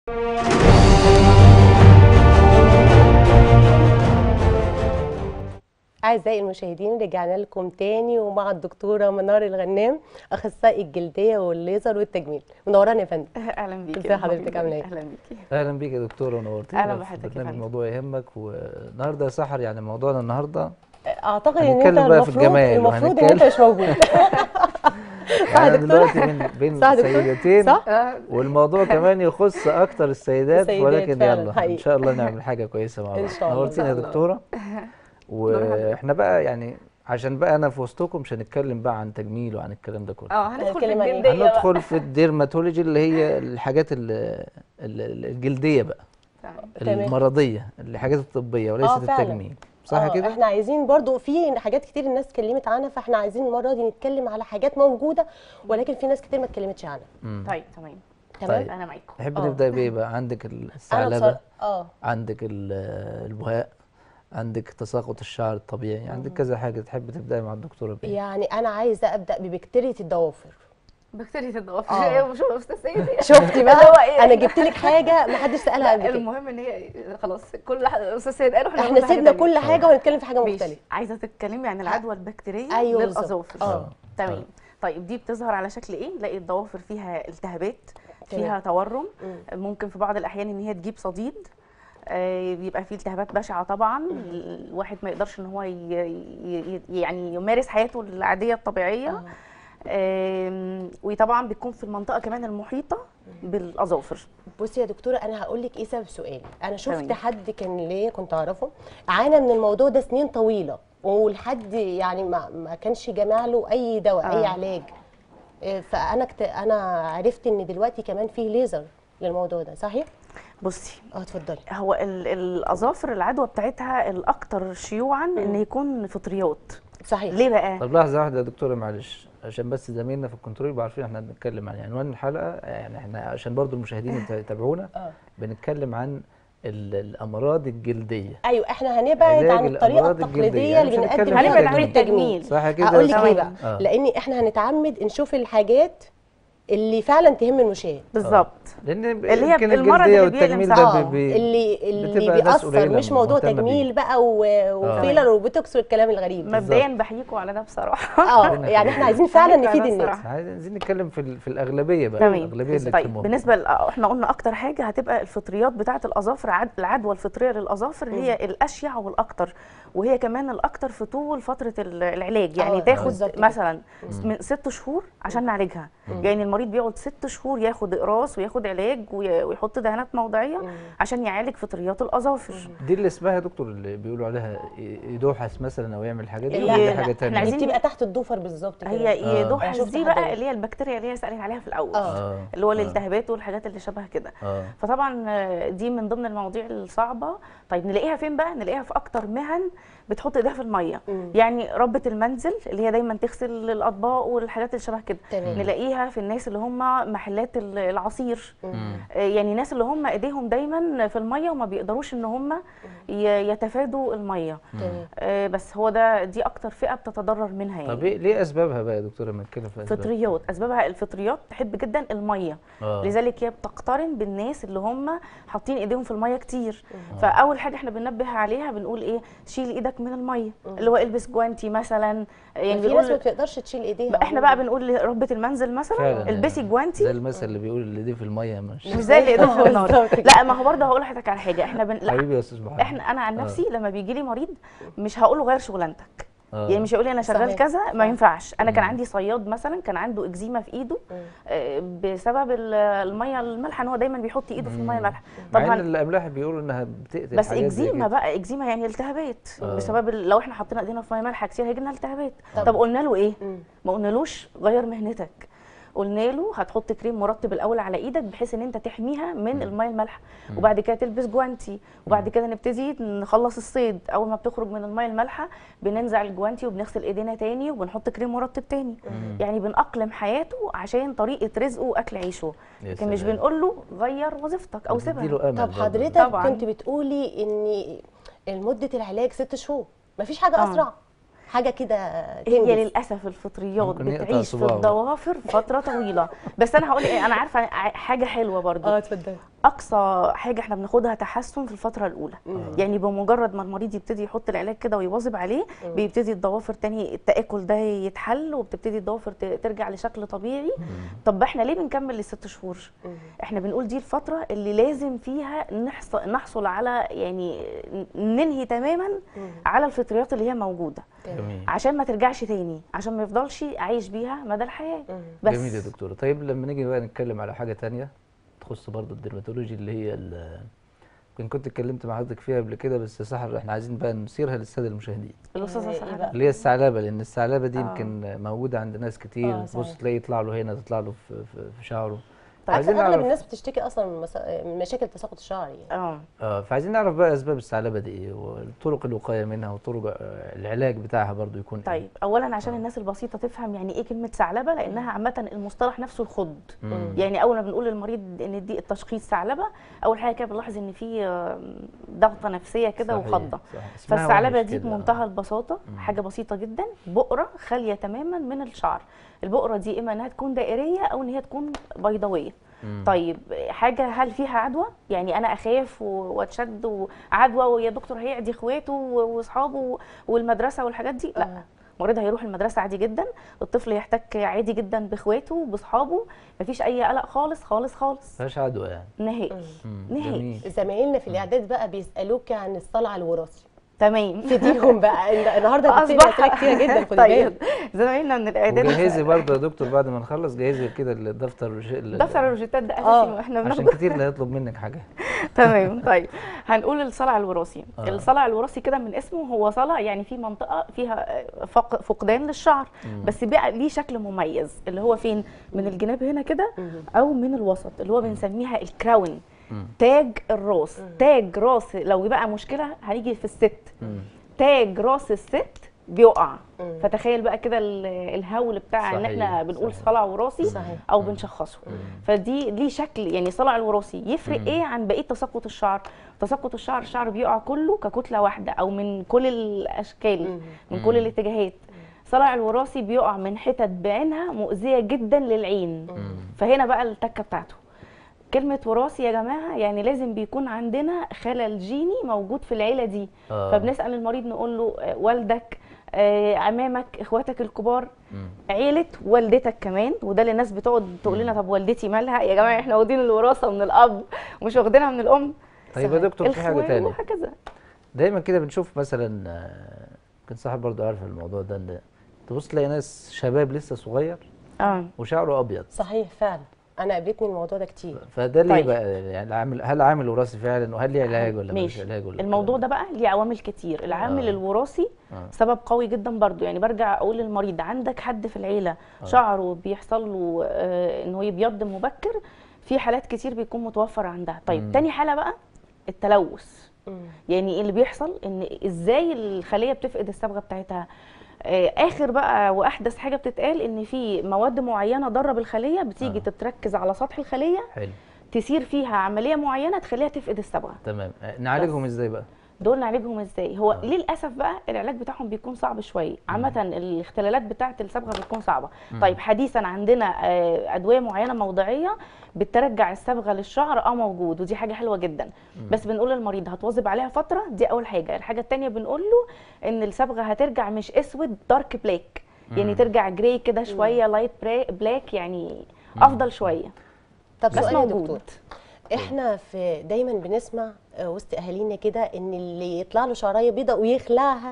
أعزائي المشاهدين رجعنا لكم تاني ومع الدكتورة منار الغنام أخصائي الجلدية والليزر والتجميل منورانا يا فندم اهلا بيكي ازي حضرتك عاملة ايه؟ اهلا بيكي اهلا بيك يا دكتوره ونورتينا أهلا في بحضرتك يا برنامج فندم. موضوع يهمك والنهارده يا سحر يعني موضوعنا النهارده أعتقد إن أنت هنتكلم بقى في المفروض الجمال المفروض إن أنت وهنتكلم- مش موجود يعني دكتورة؟ دلوقتي بين بين صح يا دكتور؟ سيدتين صح؟ آه، والموضوع كمان يخص اكتر السيدات, السيدات ولكن فعلا، يلا حقيقي. ان شاء الله نعمل حاجه كويسه مع بعض إن شاء الله. نورتينا يا إن شاء الله. دكتوره واحنا بقى يعني عشان بقى انا في وسطكم مش هنتكلم بقى عن تجميل وعن الكلام ده كله اه هندخل في هنتكلم عن إيه؟ الجلديه بقى هندخل في الديرماتولوجي اللي هي الحاجات ال- ال- الجلديه بقى تمام. تمام. المرضيه الحاجات الطبيه وليست آه، فعلا. التجميل صح آه، كده احنا عايزين برضو في حاجات كتير الناس اتكلمت عنها فاحنا عايزين المرة دي نتكلم على حاجات موجودة ولكن في ناس كتير ما اتكلمتش عنها مم. طيب تمام تمام؟ طيب. انا معاكم نحب آه. نبدا بايه بقى عندك أنا الثعلبه بصراحة اه عندك ال- البهاء عندك تساقط الشعر الطبيعي عندك كذا حاجه تحب تبداي مع الدكتوره بايه يعني أنا عايزة أبدأ ببكتيريا الضوافر بكتيريا الضوافر آه. ايه مش استاذ سيدي شفتي اللي هو بقى إيه؟ انا جبت لك حاجه ما حدش سالها قبل كده المهم ان هي خلاص كل ح- استاذ سيد قالوا احنا هنقول حاجة سيبنا تانية. كل حاجه ونتكلم في حاجه ماشي. مختلفه عايزه تتكلمي عن العدوى البكتيريه أيوة بالظبط. للاظافر آه. تمام طيب دي بتظهر على شكل ايه نلاقي الضوافر فيها التهابات تمام. فيها تورم مم. ممكن في بعض الاحيان ان هي تجيب صديد آه، بيبقى فيه التهابات بشعه طبعا الواحد ما يقدرش ان هو ي- ي- ي- يعني يمارس حياته العاديه الطبيعيه آم، وطبعا بتكون في المنطقه كمان المحيطه بالاظافر بصي يا دكتوره انا هقول لك ايه سبب سؤالي انا شفت تمام. حد كان ليا كنت اعرفه عانى من الموضوع ده سنين طويله ولحد يعني ما, ما كانش جمع له اي دواء اي آه. علاج إيه، فانا كت... انا عرفت ان دلوقتي كمان فيه ليزر للموضوع ده صحيح بصي اه اتفضلي هو ال- الاظافر العدوى بتاعتها الاكثر شيوعا ان يكون فطريات صحيح ليه بقى طب لحظه واحده يا دكتوره معلش عشان بس زمايلنا في الكنترول يبقوا عارفين احنا بنتكلم عن إيه. عنوان الحلقه يعني احنا عشان برضو المشاهدين يت- يتابعونا اه بنتكلم عن ال- الامراض الجلديه ايوه احنا هنبعد علاج عن الطريقه الأمراض الجلدية. التقليديه اللي مش بنقدم هنتكلم فيها هنبعد عن دكتور التجميل. صح كده هقول لك ليه تمام. بقى آه. لان احنا هنتعمد نشوف الحاجات اللي فعلا تهم المشاهد بالظبط لان ب- اللي هي يمكن المرض الجلديه اللي بيألم والتجميل صح. ده اه بي- بي- اللي اللي بتبقى ناس بيأثر قليلة مش موضوع مهتمة بيه. تجميل بقى و- وفيلر وبوتوكس والكلام الغريب ده. مبدئيا بحييكوا على ده بصراحه اه ربنا يعني احنا عايزين فعلا عليك نفيد على الناس الصراحة. عايزين نتكلم في ال- في الاغلبيه بقى تمام الاغلبيه اللي طيب تهمهم. بالنسبه ل- احنا قلنا اكتر حاجه هتبقى الفطريات بتاعه الاظافر عد- العدوى الفطريه للاظافر هي الاشيع والاكتر وهي كمان الاكتر في طول فتره ال- العلاج يعني آه، تاخد بالظبط كده. مثلا من ست شهور عشان نعالجها يعني المريض بيقعد ست شهور ياخد اقراص وياخد علاج وي- ويحط دهانات موضعيه عشان يعالج فطريات الاظافر دي اللي اسمها يا دكتور اللي بيقولوا عليها يدوحس مثلا او يعمل الحاجات دي لا، ولا لا، دي حاجه احنا تانية دي عايزين- بتبقى تحت الضفر بالظبط كده هي آه. يدوحس أنا شفت دي حد بقى ده. اللي هي البكتيريا اللي هي سالت عليها في الاول اه اه اللي هو آه. الالتهابات والحاجات اللي شبه كده اه فطبعا آه، دي من ضمن المواضيع الصعبه طيب نلاقيها فين بقى نلاقيها في اكتر مهن بتحط ايديها في الميه مم. يعني ربة المنزل اللي هي دايما تغسل الاطباق والحاجات اللي شبه كده تمام. نلاقيها في الناس اللي هم محلات ال- العصير مم. آه، يعني ناس اللي هم ايديهم دايما في الميه وما بيقدروش ان هم ي- يتفادوا الميه تمام آه، بس هو ده دي اكتر فئه بتتضرر منها طب يعني ايه ليه اسبابها بقى يا دكتوره لما نتكلم في اسباب فطريات اسبابها الفطريات تحب جدا الميه آه. لذلك هي بتقترن بالناس اللي هم حاطين ايديهم في الميه كتير فاول حاجه احنا بننبه عليها بنقول ايه شيل ايدك من الميه اللي هو البس جوانتي مثلا يعني في ناس ما بنقول بتقدرش تشيل ايديها بقى احنا بقى بنقول لربة المثل مثلا فعلا البسي يعني جوانتي زي المثل اللي بيقول اللي دي في الميه مش مش زي اللي ايدهم في النار بالظبط كده. لا ما هو برضه هقول لحضرتك على حاجه احنا بن... لا حبيبي يا استاذ محمد احنا انا عن نفسي لما بيجي لي مريض مش هقول له غير شغلانتك آه. يعني مش هيقول لي انا شغال صحيح. كذا ما صحيح. ينفعش انا كان مم. عندي صياد مثلا كان عنده اكزيما في ايده آه، بسبب ال- الميه المالحه ان هو دايما بيحط ايده في الميه المالحه مع ان طبعا الاملاح بيقولوا انها بتقتل بس حاجات زي اكزيما كده. بقى اكزيما يعني التهابات آه. بسبب ال- لو احنا حطينا ايدينا في ميه مالحه كتير هيجي لنا التهابات طبعا. طب قلنا له ايه مم. ما قلنالوش غير مهنتك قلنا له هتحط كريم مرطب الاول على ايدك بحيث ان انت تحميها من الميه المالحه وبعد كده تلبس جوانتي وبعد كده نبتدي نخلص الصيد اول ما بتخرج من الميه المالحه بننزع الجوانتي وبنغسل ايدينا تاني وبنحط كريم مرطب تاني يعني بنأقلم حياته عشان طريقه رزقه واكل عيشه يا لكن مش سلام. بنقول له غير وظيفتك او سيبها بتديله امل طب برضه. حضرتك طبعاً. كنت بتقولي ان مده العلاج ست شهور مفيش حاجه آه. اسرع حاجه كده هي تنجز. للاسف الفطريات ممكن يقطع بتعيش في صباعه. الضوافر فتره طويله بس انا هقول ايه انا عارفه ع- حاجه حلوه برضو اه اتفضلي اقصى حاجه احنا بناخدها تحسن في الفتره الاولى يعني بمجرد ما المريض يبتدي يحط العلاج كده ويواظب عليه بيبتدي الضوافر تاني التاكل ده يتحل وبتبتدي الضوافر ت- ترجع لشكل طبيعي طب احنا ليه بنكمل لست شهور احنا بنقول دي الفتره اللي لازم فيها نحصل نحصل على يعني ننهي تماما على الفطريات اللي هي موجوده جميل عشان ما ترجعش تاني عشان ما يفضلش عايش بيها مدى الحياه بس جميل يا دكتوره طيب لما نيجي بقى نتكلم على حاجه تانية تخص برضه الدرماتولوجي اللي هي ال- يمكن كنت اتكلمت مع حضرتك فيها قبل كده بس يا سحر احنا عايزين بقى نثيرها للساده المشاهدين الاستاذه إيه سحر بقى؟ اللي هي الثعلبه لان الثعلبه دي آه. يمكن موجوده عند ناس كتير آه، بص صحيح. تلاقي يطلع له هنا تطلع له في, في, في شعره عكس عايزين اغلب نعرف الناس بتشتكي اصلا من, مسا... من مشاكل تساقط الشعر يعني اه اه فعايزين نعرف بقى اسباب الثعلبه دي ايه وطرق الوقايه منها وطرق آه، العلاج بتاعها برضو يكون طيب اولا عشان الناس البسيطه تفهم يعني ايه كلمه ثعلبه لانها عامه المصطلح نفسه الخض مم. يعني اول ما بنقول للمريض ان دي التشخيص ثعلبه اول حاجه كده بنلاحظ ان في آه، ضغطه نفسيه كده صحيح، وخضه صح. اسمها فالثعلبه وحش دي كده، آه. بمنتهى البساطه حاجه بسيطه جدا بؤره خاليه تماما من الشعر البؤره دي اما انها تكون دائريه او ان هي تكون بيضاويه مم. طيب حاجه هل فيها عدوى يعني انا اخاف و- واتشد وعدوى ويا دكتور هيعدي اخواته و- واصحابه والمدرسه والحاجات دي لا آه. المريض هيروح المدرسه عادي جدا الطفل يحتك عادي جدا باخواته باصحابه مفيش اي قلق خالص خالص خالص مفيهاش عدوى يعني نهائي مم. نهائي. جميل زمايلنا في الاعداد بقى بيسالوك عن الصلع الوراثي تمام فديهم بقى إن- النهارده هتبتدي اصبح اسئله كتيره جدا خدي طيب بالك زمايلنا من الاعداد وجهزي برضه يا دكتور بعد ما نخلص جهزي كده الدفتر الش- ال- دفتر الروجيتات ده آه، اساسي واحنا عشان بناخده كتير لا يطلب منك حاجه تمام طيب هنقول الصلع الوراثي آه. الصلع الوراثي كده من اسمه هو صلع يعني في منطقه فيها فق- فقدان للشعر بس بقى ليه شكل مميز اللي هو فين من الجناب هنا كده او من الوسط اللي هو بنسميها الكراون مم. تاج الراس تاج راس لو بقى مشكله هنيجي في الست مم. تاج راس الست بيقع مم. فتخيل بقى كده ال- الهول بتاع ان احنا صحيح، بنقول صحيح. صلع وراثي صحيح. او بنشخصه فدي ليه شكل يعني صلع الوراثي يفرق مم. ايه عن بقيه تساقط الشعر تساقط الشعر الشعر بيقع كله ككتله واحده او من كل الاشكال مم. من كل الاتجاهات صلع الوراثي بيقع من حتت بعينها مؤذيه جدا للعين فهنا بقى التكه بتاعته كلمة وراثي يا جماعة يعني لازم بيكون عندنا خلل جيني موجود في العيلة دي آه. فبنسأل المريض نقول له آه، والدك آه، عمامك اخواتك الكبار مم. عيلة والدتك كمان وده اللي الناس بتقعد تقول لنا طب والدتي مالها يا جماعة احنا واخدين الوراثة من الأب ومش واخدينها من الأم طيب يا دكتور في حاجه الخوال تانية وهكذا دايما كده بنشوف مثلا آه، كان صاحب برضه عارف الموضوع ده ان تبص تلاقي ناس شباب لسه صغير اه وشعره ابيض صحيح فعلا انا قابلتني الموضوع ده كتير فده ليه طيب. بقى يعني عامل هل عامل وراثي فعلا وهل ليه علاج ولا ملوش ماشي علاج ولا الموضوع ده بقى ليه عوامل كتير العامل آه. الوراثي آه. سبب قوي جدا برضو يعني برجع اقول للمريض عندك حد في العيله شعره بيحصل له آه ان هو يبيض مبكر في حالات كتير بيكون متوفر عندها طيب مم. تاني حاله بقى التلوث مم. يعني إيه اللي بيحصل ان ازاي الخليه بتفقد الصبغه بتاعتها آه، اخر بقى واحدث حاجه بتتقال ان في مواد معينه ضاره بالخليه بتيجي آه. تتركز على سطح الخليه حلو تسير فيها عمليه معينه تخليها تفقد الصبغه تمام آه، نعالجهم ازاي بقى دول نعالجهم ازاي هو آه. للاسف بقى العلاج بتاعهم بيكون صعب شويه عامه الاختلالات بتاعه الصبغه بتكون صعبه طيب حديثا عندنا آه، ادويه معينه موضعيه بترجع الصبغه للشعر اه موجود ودي حاجه حلوه جدا بس بنقول للمريض هتواظب عليها فتره دي اول حاجه الحاجه الثانيه بنقول له ان الصبغه هترجع مش اسود دارك بلاك يعني مم. ترجع جراي كده شويه لايت بلاك يعني افضل شويه طب بس سؤال يا دكتور موجود احنا في دايما بنسمع آه، وسط اهالينا كده ان اللي يطلع له شعرايه بيضاء ويخلعها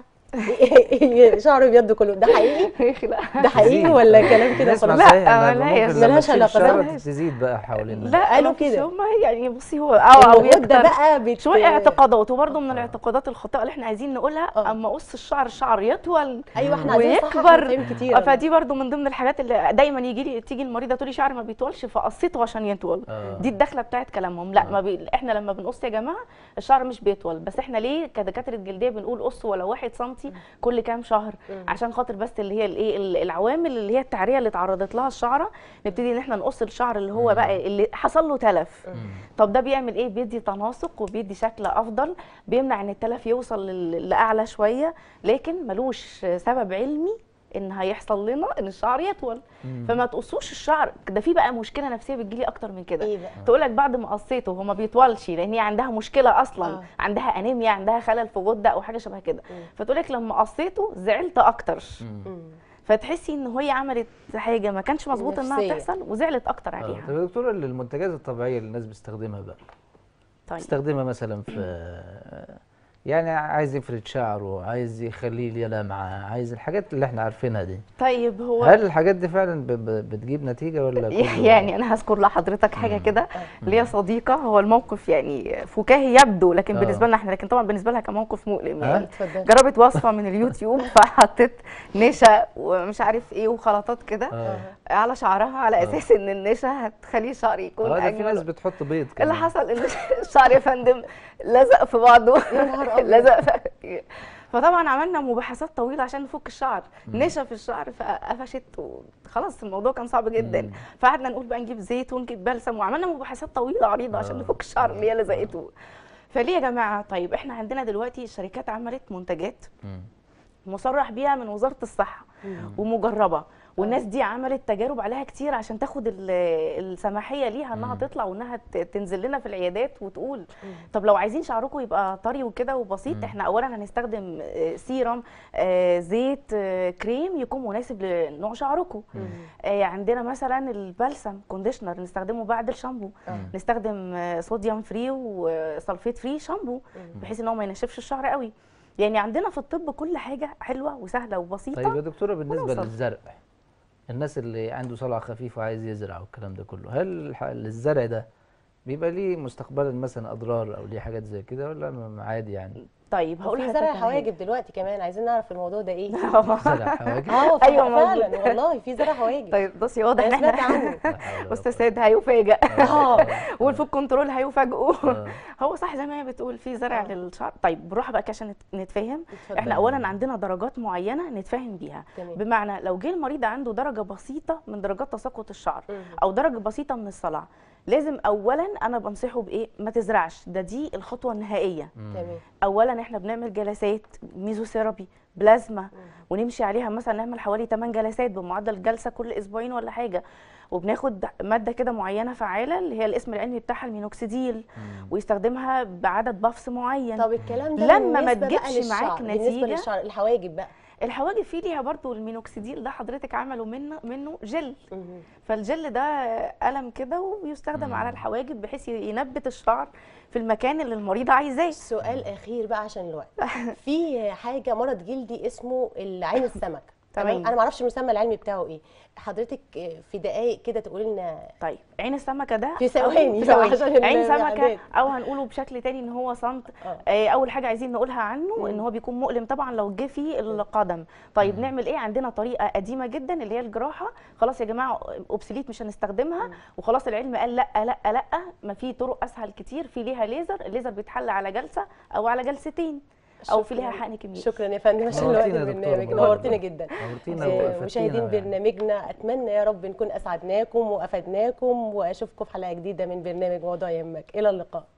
شعره ابيض كله ده حقيقي ده حقيقي تزيد. ولا كلام كده نسمع خلاص لا، صحيح إنها ملهاش- ممكن لما ملهاش تشيل علاقة، الشعر ملهاش. تزيد بقى حوالين لا قالوا بصي كده. هم يعني بصي هو او او الغدة يكتر بقى بت... شويه اعتقادات وبرده من الاعتقادات الخاطئه اللي احنا عايزين نقولها آه. اما قص الشعر الشعر يطول ايوه احنا عايزين صح ويكبر كتير كتير فدي برده من ضمن الحاجات اللي دايما يجي لي تيجي المريضه تقول لي شعري ما بيطولش فقصيته عشان يطول آه. دي الدخله بتاعت كلامهم لا ما بي... احنا لما بنقص يا جماعه الشعر مش بيطول بس احنا ليه كدكاتره جلديه بنقول قص ولو واحد سنتي كل كام شهر عشان خاطر بس اللي هي الايه ال- العوامل اللي هي التعريه اللي اتعرضت لها الشعره نبتدي ان احنا نقص الشعر اللي هو بقى اللي حصل له تلف طب ده بيعمل ايه بيدي تناسق وبيدي شكل افضل بيمنع ان التلف يوصل لل- لاعلى شويه لكن ملوش سبب علمي ان هيحصل لنا ان الشعر يطول مم. فما تقصوش الشعر ده في بقى مشكله نفسيه بتجيلي اكتر من كده ايه بقى تقول لك بعد ما قصيته هو ما بيطولش لان هي عندها مشكله اصلا آه. آه. عندها انيميا عندها خلل في غده او حاجه شبه كده فتقول لك لما قصيته زعلت اكتر مم. فتحسي ان هي عملت حاجه ما كانش مظبوط انها نفسية. تحصل وزعلت اكتر آه. عليها طب يا دكتوره المنتجات الطبيعيه اللي الناس بتستخدمها بقى طيب تستخدمها مثلا في يعني عايز يفرد شعره عايز يخليه ليه لمعه عايز الحاجات اللي احنا عارفينها دي طيب هو هل الحاجات دي فعلا ب- ب- بتجيب نتيجه ولا كله- يعني انا هذكر لحضرتك حاجه كده ليا صديقه هو الموقف يعني فكاهي يبدو لكن آه. بالنسبه لنا احنا لكن طبعا بالنسبه لها كان موقف مؤلم آه. يعني اتفضل جربت وصفه من اليوتيوب فحطت نشا ومش عارف ايه وخلطات كده اه على شعرها على اساس ان النشا هتخلي الشعر يكون اه ده في ناس اجمل بتحط بيض اللي كمان. حصل ان الشعر يا فندم لزق في بعضه يا نهار أبيض. لزق في فطبعا عملنا مباحثات طويله عشان نفك الشعر نشا في الشعر فقفشت وخلاص الموضوع كان صعب جدا مم. فقعدنا نقول بقى نجيب زيت ونجيب بلسم وعملنا مباحثات طويله عريضه عشان آه. نفك الشعر اللي هي لزقته فليه يا جماعه طيب احنا عندنا دلوقتي الشركات عملت منتجات مم. مصرح بيها من وزاره الصحه ومجربه والناس دي عملت تجارب عليها كتير عشان تاخد ال- السماحيه ليها انها مم. تطلع وانها ت- تنزل لنا في العيادات وتقول طب لو عايزين شعركم يبقى طري وكده وبسيط مم. احنا اولا هنستخدم آه، سيرم آه، زيت آه، كريم يكون مناسب لنوع شعركم آه، عندنا مثلا البلسم كونديشنر نستخدمه بعد الشامبو آه. نستخدم آه، صوديوم فري وسلفيت فري شامبو بحيث ان هو ما ينشفش الشعر قوي يعني عندنا في الطب كل حاجه حلوه وسهله وبسيطه طيب يا دكتوره بالنسبه ونوصل. للزرع الناس اللي عنده صلع خفيف وعايز يزرع والكلام ده كله هل الح- الزرع ده بيبقى ليه مستقبلا مثلا اضرار او ليه حاجات زي كده ولا م- عادي يعني طيب هقول في لحضرتك زرع على حاجة. حواجب دلوقتي كمان عايزين نعرف الموضوع ده ايه زرع حواجب اه أيوة أيوة فعلا موجود. والله في زرع حواجب طيب بصي واضح ان انا سمعت احنا عنه لا حول ولا استاذ قوة. سيد هيفاجئ اه والفود كنترول هيفاجئوا آه. هو صح زي ما هي بتقول في زرع آه. للشعر طيب بالراحه بقى كده عشان نت- نتفاهم اتفضل. احنا اولا عندنا درجات معينه نتفاهم بيها تمام. بمعنى لو جه المريض عنده درجه بسيطه من درجات تساقط الشعر مم. او درجه بسيطه من الصلع لازم اولا انا بنصحه بايه ما تزرعش ده دي الخطوه النهائيه مم. تمام اولا احنا بنعمل جلسات ميزوثيرابي بلازما ونمشي عليها مثلا نعمل حوالي 8 جلسات بمعدل جلسه كل اسبوعين ولا حاجه وبناخد ماده كده معينه فعاله اللي هي الاسم العلمي بتاعها المينوكسيديل مم. ويستخدمها بعدد بافس معين طب الكلام ده لما ما بالنسبة بقى تجيبش معاك للشعر، بالنسبه نتيجة. للشعر الحواجب بقى الحواجب فيه ليها برضو المينوكسيديل ده حضرتك عملوا منه منه جل مم. فالجل ده قلم كده وبيستخدم مم. على الحواجب بحيث ينبت الشعر في المكان اللي المريض عايزاه سؤال اخير بقى عشان الوقت في حاجه مرض جلدي اسمه العين السمك تمام. تمام انا ما اعرفش المسمى العلمي بتاعه ايه حضرتك في دقائق كده تقولي لنا طيب عين السمكه ده في ثواني أول- بقى عشان عين الإعداد. سمكه او هنقوله بشكل تاني ان هو صمت آه. آه، اول حاجه عايزين نقولها عنه ان هو بيكون مؤلم طبعا لو جه في القدم طيب نعمل ايه عندنا طريقه قديمه جدا اللي هي الجراحه خلاص يا جماعه اوبسليت مش هنستخدمها وخلاص العلم قال لا لا لا ما في طرق اسهل كتير في ليها ليزر الليزر بيتحل على جلسه او على جلستين او في ليها شكراً. حقن كمية شكرا يا فندم عشان الوقت نورتينا يا دكتورة البرنامج والله. نورتينا جدا نورتينا آه، وأفدتينا مشاهدين يعني. برنامجنا اتمنى يا رب نكون اسعدناكم وافدناكم واشوفكم في حلقه جديده من برنامج موضوع يهمك الى اللقاء